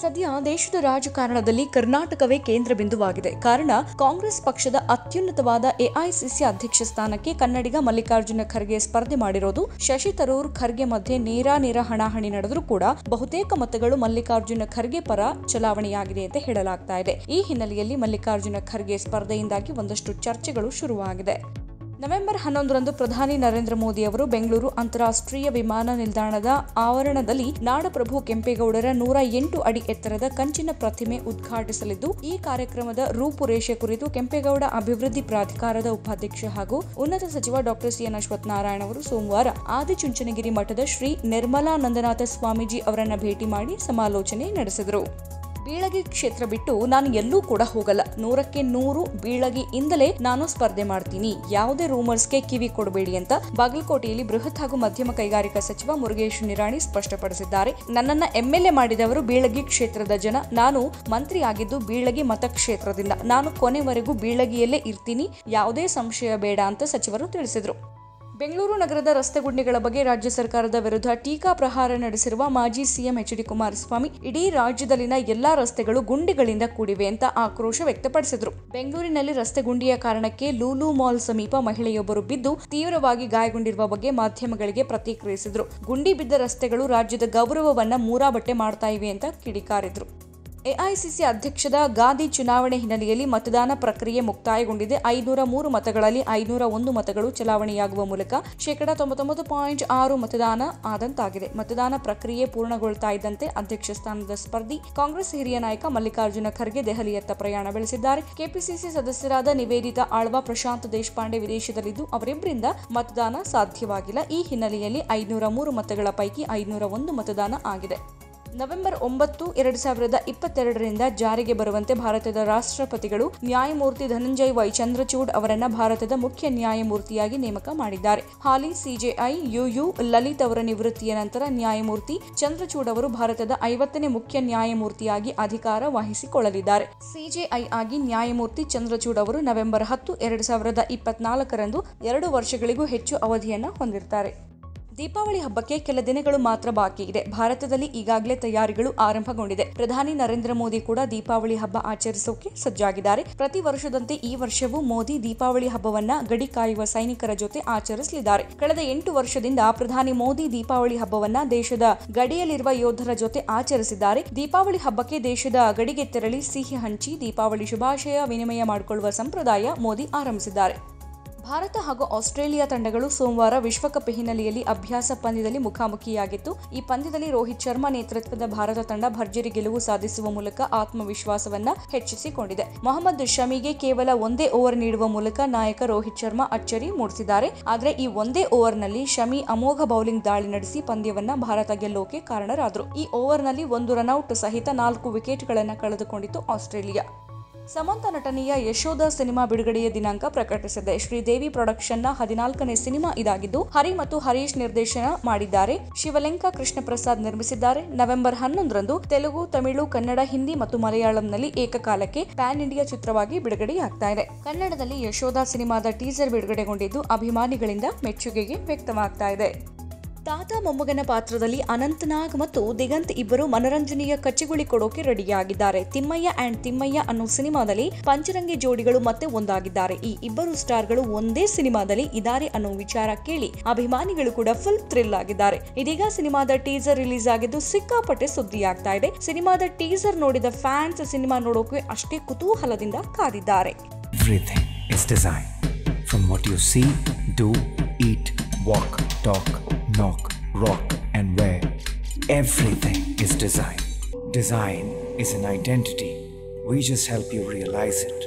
ಸದ್ಯ ದೇಶದ ರಾಜಕಾರಣದಲ್ಲಿ ಕರ್ನಾಟಕವೇ ಕೇಂದ್ರ ಬಿಂದುವಾಗಿದೆ ಕಾರಣ ಕಾಂಗ್ರೆಸ್ ಪಕ್ಷದ ಅತ್ಯುನ್ನತವಾದ ಎಐಸಿಸಿ ಅಧ್ಯಕ್ಷ ಸ್ಥಾನಕ್ಕೆ ಕನ್ನಡಿಗ ಮಲ್ಲಿಕಾರ್ಜುನ ಖರ್ಗೆ ಸ್ಪರ್ಧೆ ಮಾಡಿರೋದು ಶಶಿ ತರೂರ್ ಖರ್ಗೆ ಮಧ್ಯೆ ನೇರ ನೇರ ಹಣಾಹಣಿ ನಡೆದರೂ ಕೂಡ ಬಹುತೇಕ ಮತಗಳು ಮಲ್ಲಿಕಾರ್ಜುನ ಖರ್ಗೆ ಪರ ಚಲಾವಣೆಯಾಗಿದೆ ಅಂತ ಹೇಳಲಾಗ್ತಾ ಇದೆ ಈ ಹಿನ್ನೆಲೆಯಲ್ಲಿ ಮಲ್ಲಿಕಾರ್ಜುನ ಖರ್ಗೆ ಸ್ಪರ್ಧೆಯಿಂದಾಗಿ ಒಂದಷ್ಟು ಚರ್ಚೆಗಳು ಶುರುವಾಗಿದೆ ನವೆಂಬರ್ ಹನ್ನೊಂದರಂದು ಪ್ರಧಾನಿ ನರೇಂದ್ರ ಮೋದಿ ಅವರು ಬೆಂಗಳೂರು ಅಂತಾರಾಷ್ಟ್ರೀಯ ವಿಮಾನ ನಿಲ್ದಾಣದ ಆವರಣದಲ್ಲಿ ನಾಡಪ್ರಭು ಕೆಂಪೇಗೌಡರ ನೂರ ಎಂಟು ಅಡಿ ಎತ್ತರದ ಕಂಚಿನ ಪ್ರತಿಮೆ ಉದ್ಘಾಟಿಸಲಿದ್ದು ಈ ಕಾರ್ಯಕ್ರಮದ ರೂಪುರೇಷೆ ಕುರಿತು ಕೆಂಪೇಗೌಡ ಅಭಿವೃದ್ಧಿ ಪ್ರಾಧಿಕಾರದ ಉಪಾಧ್ಯಕ್ಷ ಹಾಗೂ ಉನ್ನತ ಸಚಿವ ಡಾಕ್ಟರ್ ಸಿಎನ್ ಅಶ್ವಥ್ ನಾರಾಯಣ ಅವರು ಸೋಮವಾರ ಆದಿಚುಂಚನಗಿರಿ ಮಠದ ಶ್ರೀ ನಿರ್ಮಲಾನಂದನಾಥ ಸ್ವಾಮೀಜಿ ಅವರನ್ನ ಭೇಟಿ ಮಾಡಿ ಸಮಾಲೋಚನೆ ನಡೆಸಿದರು ಬೀಳಗಿ ಕ್ಷೇತ್ರ ಬಿಟ್ಟು ನಾನು ಎಲ್ಲೂ ಕೂಡ ಹೋಗಲ್ಲ ನೂರಕ್ಕೆ ನೂರು ಬೀಳಗಿಯಿಂದಲೇ ನಾನು ಸ್ಪರ್ಧೆ ಮಾಡ್ತೀನಿ ಯಾವುದೇ ರೂಮರ್ಸ್ಗೆ ಕಿವಿ ಕೊಡಬೇಡಿ ಅಂತ ಬಾಗಲಕೋಟೆಯಲ್ಲಿ ಬೃಹತ್ ಹಾಗೂ ಮಧ್ಯಮ ಕೈಗಾರಿಕಾ ಸಚಿವ ಮುರುಗೇಶ್ ನಿರಾಣಿ ಸ್ಪಷ್ಟಪಡಿಸಿದ್ದಾರೆ ನನ್ನನ್ನ ಎಂಎಲ್ಎ ಮಾಡಿದವರು ಬೀಳಗಿ ಕ್ಷೇತ್ರದ ಜನ ನಾನು ಮಂತ್ರಿ ಆಗಿದ್ದು ಬೀಳಗಿ ಮತಕ್ಷೇತ್ರದಿಂದ ನಾನು ಕೊನೆವರೆಗೂ ಬೀಳಗಿಯಲ್ಲೇ ಇರ್ತೀನಿ ಯಾವುದೇ ಸಂಶಯ ಬೇಡ ಅಂತ ಸಚಿವರು ತಿಳಿಸಿದರು ಬೆಂಗಳೂರು ನಗರದ ರಸ್ತೆ ಗುಂಡಿಗಳ ಬಗ್ಗೆ ರಾಜ್ಯ ಸರ್ಕಾರದ ವಿರುದ್ಧ ಟೀಕಾ ಪ್ರಹಾರ ನಡೆಸಿರುವ ಮಾಜಿ ಸಿಎಂ ಎಚ್ ಡಿ ಕುಮಾರಸ್ವಾಮಿ ಇಡೀ ರಾಜ್ಯದಲ್ಲಿನ ಎಲ್ಲಾ ರಸ್ತೆಗಳು ಗುಂಡಿಗಳಿಂದ ಕೂಡಿವೆ ಅಂತ ಆಕ್ರೋಶ ವ್ಯಕ್ತಪಡಿಸಿದರು ಬೆಂಗಳೂರಿನಲ್ಲಿ ರಸ್ತೆ ಗುಂಡಿಯ ಕಾರಣಕ್ಕೆ ಲೂಲು ಮಾಲ್ ಸಮೀಪ ಮಹಿಳೆಯೊಬ್ಬರು ಬಿದ್ದು ತೀವ್ರವಾಗಿ ಗಾಯಗೊಂಡಿರುವ ಬಗ್ಗೆ ಮಾಧ್ಯಮಗಳಿಗೆ ಪ್ರತಿಕ್ರಿಯಿಸಿದರು ಗುಂಡಿ ಬಿದ್ದ ರಸ್ತೆಗಳು ರಾಜ್ಯದ ಗೌರವವನ್ನ ಮೂರಾಬಟ್ಟೆ ಮಾಡ್ತಾ ಇವೆ ಅಂತ ಕಿಡಿಕಾರಿದ್ರು ಎಐಸಿಸಿ ಅಧ್ಯಕ್ಷದ ಗಾದಿ ಚುನಾವಣೆ ಹಿನ್ನೆಲೆಯಲ್ಲಿ ಮತದಾನ ಪ್ರಕ್ರಿಯೆ ಮುಕ್ತಾಯಗೊಂಡಿದೆ ಐನೂರ ಮೂರು ಮತಗಳಲ್ಲಿ ಐನೂರ ಒಂದು ಮತಗಳು ಚಲಾವಣೆಯಾಗುವ ಮೂಲಕ ಶೇಕಡಾ ತೊಂಬತ್ತೊಂಬತ್ತು ಪಾಯಿಂಟ್ ಆರು ಮತದಾನ ಆದಂತಾಗಿದೆ ಮತದಾನ ಪ್ರಕ್ರಿಯೆ ಪೂರ್ಣಗೊಳ್ತಾ ಇದ್ದಂತೆ ಅಧ್ಯಕ್ಷ ಸ್ಥಾನದ ಸ್ಪರ್ಧಿ ಕಾಂಗ್ರೆಸ್ ಹಿರಿಯ ನಾಯಕ ಮಲ್ಲಿಕಾರ್ಜುನ ಖರ್ಗೆ ದೆಹಲಿಯತ್ತ ಪ್ರಯಾಣ ಬೆಳೆಸಿದ್ದಾರೆ ಕೆಪಿಸಿಸಿ ಸದಸ್ಯರಾದ ನಿವೇದಿತಾ ಆಳ್ವಾ ಪ್ರಶಾಂತ್ ದೇಶಪಾಂಡೆ ವಿದೇಶದಲ್ಲಿದ್ದು ಅವರಿಬ್ಬರಿಂದ ಮತದಾನ ಸಾಧ್ಯವಾಗಿಲ್ಲ ಈ ಹಿನ್ನೆಲೆಯಲ್ಲಿ ಐನೂರ ಮೂರು ಮತಗಳ ಪೈಕಿ ಐನೂರ ಒಂದು ಮತದಾನ ಆಗಿದೆ ನವೆಂಬರ್ ಒಂಬತ್ತು ಎರಡು ಸಾವಿರದ ಇಪ್ಪತ್ತೆರಡರಿಂದ ಜಾರಿಗೆ ಬರುವಂತೆ ಭಾರತದ ರಾಷ್ಟ್ರಪತಿಗಳು ನ್ಯಾಯಮೂರ್ತಿ ಧನಂಜಯ್ ವೈ ಚಂದ್ರಚೂಡ್ ಅವರನ್ನ ಭಾರತದ ಮುಖ್ಯ ನ್ಯಾಯಮೂರ್ತಿಯಾಗಿ ನೇಮಕ ಮಾಡಿದ್ದಾರೆ ಹಾಲಿ ಸಿಜೆಐ ಯುಯು ಲಲಿತ್ ಅವರ ನಿವೃತ್ತಿಯ ನಂತರ ನ್ಯಾಯಮೂರ್ತಿ ಚಂದ್ರಚೂಡ್ ಅವರು ಭಾರತದ ಐವತ್ತನೇ ಮುಖ್ಯ ನ್ಯಾಯಮೂರ್ತಿಯಾಗಿ ಅಧಿಕಾರ ವಹಿಸಿಕೊಳ್ಳಲಿದ್ದಾರೆ ಸಿಜೆಐ ಆಗಿ ನ್ಯಾಯಮೂರ್ತಿ ಚಂದ್ರಚೂಡ್ ಅವರು ನವೆಂಬರ್ ಹತ್ತು ಎರಡು ಸಾವಿರದ ಇಪ್ಪತ್ನಾಲ್ಕರಂದು ಎರಡು ವರ್ಷಗಳಿಗೂ ಹೆಚ್ಚು ಅವಧಿಯನ್ನ ಹೊಂದಿರ್ತಾರೆ ದೀಪಾವಳಿ ಹಬ್ಬಕ್ಕೆ ಕೆಲ ದಿನಗಳು ಮಾತ್ರ ಬಾಕಿ ಇದೆ ಭಾರತದಲ್ಲಿ ಈಗಾಗಲೇ ತಯಾರಿಗಳು ಆರಂಭಗೊಂಡಿದೆ ಪ್ರಧಾನಿ ನರೇಂದ್ರ ಮೋದಿ ಕೂಡ ದೀಪಾವಳಿ ಹಬ್ಬ ಆಚರಿಸೋಕೆ ಸಜ್ಜಾಗಿದ್ದಾರೆ ಪ್ರತಿ ವರ್ಷದಂತೆ ಈ ವರ್ಷವೂ ಮೋದಿ ದೀಪಾವಳಿ ಹಬ್ಬವನ್ನ ಗಡಿ ಕಾಯುವ ಸೈನಿಕರ ಜೊತೆ ಆಚರಿಸಲಿದ್ದಾರೆ ಕಳೆದ ಎಂಟು ವರ್ಷದಿಂದ ಪ್ರಧಾನಿ ಮೋದಿ ದೀಪಾವಳಿ ಹಬ್ಬವನ್ನ ದೇಶದ ಗಡಿಯಲ್ಲಿರುವ ಯೋಧರ ಜೊತೆ ಆಚರಿಸಿದ್ದಾರೆ ದೀಪಾವಳಿ ಹಬ್ಬಕ್ಕೆ ದೇಶದ ಗಡಿಗೆ ತೆರಳಿ ಸಿಹಿ ಹಂಚಿ ದೀಪಾವಳಿ ಶುಭಾಶಯ ವಿನಿಮಯ ಮಾಡಿಕೊಳ್ಳುವ ಸಂಪ್ರದಾಯ ಮೋದಿ ಆರಂಭಿಸಿದ್ದಾರೆ ಭಾರತ ಹಾಗೂ ಆಸ್ಟ್ರೇಲಿಯಾ ತಂಡಗಳು ಸೋಮವಾರ ವಿಶ್ವಕಪ್ ಹಿನ್ನೆಲೆಯಲ್ಲಿ ಅಭ್ಯಾಸ ಪಂದ್ಯದಲ್ಲಿ ಮುಖಾಮುಖಿಯಾಗಿತ್ತು ಈ ಪಂದ್ಯದಲ್ಲಿ ರೋಹಿತ್ ಶರ್ಮಾ ನೇತೃತ್ವದ ಭಾರತ ತಂಡ ಭರ್ಜರಿ ಗೆಲುವು ಸಾಧಿಸುವ ಮೂಲಕ ಆತ್ಮವಿಶ್ವಾಸವನ್ನ ಹೆಚ್ಚಿಸಿಕೊಂಡಿದೆ ಮೊಹಮ್ಮದ್ ಶಮಿಗೆ ಕೇವಲ ಒಂದೇ ಓವರ್ ನೀಡುವ ಮೂಲಕ ನಾಯಕ ರೋಹಿತ್ ಶರ್ಮಾ ಅಚ್ಚರಿ ಮೂಡಿಸಿದ್ದಾರೆ ಆದರೆ ಈ ಒಂದೇ ಓವರ್ನಲ್ಲಿ ಶಮಿ ಅಮೋಘ ಬೌಲಿಂಗ್ ದಾಳಿ ನಡೆಸಿ ಪಂದ್ಯವನ್ನ ಭಾರತ ಗೆಲ್ಲೋಕೆ ಕಾರಣರಾದರು ಈ ಓವರ್ನಲ್ಲಿ ಒಂದು ರನ್ಔಟ್ ಸಹಿತ ನಾಲ್ಕು ವಿಕೆಟ್ಗಳನ್ನು ಕಳೆದುಕೊಂಡಿತು ಆಸ್ಟ್ರೇಲಿಯಾ ಸಮಂತ ನಟನೆಯ ಯಶೋಧ ಸಿನಿಮಾ ಬಿಡುಗಡೆಯ ದಿನಾಂಕ ಪ್ರಕಟಿಸಿದೆ ಶ್ರೀದೇವಿ ಪ್ರೊಡಕ್ಷನ್ನ ಹದಿನಾಲ್ಕನೇ ಸಿನಿಮಾ ಇದಾಗಿದ್ದು ಹರಿ ಮತ್ತು ಹರೀಶ್ ನಿರ್ದೇಶನ ಮಾಡಿದ್ದಾರೆ ಶಿವಲೆಂಕ ಕೃಷ್ಣ ಪ್ರಸಾದ್ ನಿರ್ಮಿಸಿದ್ದಾರೆ ನವೆಂಬರ್ ಹನ್ನೊಂದರಂದು ತೆಲುಗು ತಮಿಳು ಕನ್ನಡ ಹಿಂದಿ ಮತ್ತು ಮಲಯಾಳಂನಲ್ಲಿ ಏಕಕಾಲಕ್ಕೆ ಪ್ಯಾನ್ ಇಂಡಿಯಾ ಚಿತ್ರವಾಗಿ ಬಿಡುಗಡೆಯಾಗ್ತಾ ಇದೆ ಕನ್ನಡದಲ್ಲಿ ಯಶೋಧ ಸಿನಿಮಾದ ಟೀಸರ್ ಬಿಡುಗಡೆಗೊಂಡಿದ್ದು ಅಭಿಮಾನಿಗಳಿಂದ ಮೆಚ್ಚುಗೆಗೆ ವ್ಯಕ್ತವಾಗ್ತಾ ಇದೆ ತಾತ ಮೊಮ್ಮಗನ ಪಾತ್ರದಲ್ಲಿ ಅನಂತನಾಗ್ ಮತ್ತು ದಿಗಂತ್ ಇಬ್ಬರು ಮನರಂಜನೆಯ ಕಚ್ಚಿಗುಳಿ ಕೊಡೋಕೆ ರೆಡಿಯಾಗಿದ್ದಾರೆ ತಿಮ್ಮಯ್ಯ ಅಂಡ್ ತಿಮ್ಮಯ್ಯ ಅನ್ನೋ ಸಿನಿಮಾದಲ್ಲಿ ಪಂಚರಂಗಿ ಜೋಡಿಗಳು ಮತ್ತೆ ಒಂದಾಗಿದ್ದಾರೆ ಈ ಇಬ್ಬರು ಸ್ಟಾರ್ಗಳು ಒಂದೇ ಸಿನಿಮಾದಲ್ಲಿ ಇದ್ದಾರೆ ಅನ್ನೋ ವಿಚಾರ ಕೇಳಿ ಅಭಿಮಾನಿಗಳು ಕೂಡ ಫುಲ್ ಥ್ರಿಲ್ ಆಗಿದ್ದಾರೆ ಇದೀಗ ಸಿನಿಮಾದ ಟೀಸರ್ ರಿಲೀಸ್ ಆಗಿದ್ದು ಸಿಕ್ಕಾಪಟ್ಟೆ ಸುದ್ದಿ ಆಗ್ತಾ ಇದೆ ಸಿನಿಮಾದ ಟೀಸರ್ ನೋಡಿದ ಫ್ಯಾನ್ಸ್ ಸಿನಿಮಾ ನೋಡೋಕೆ ಅಷ್ಟೇ ಕುತೂಹಲದಿಂದ ಕಾದಿದ್ದಾರೆ Everything is designed. From what you see, do, eat, walk, talk, knock, rock, and wear. Everything is design. Design is an identity. We just help you realize it.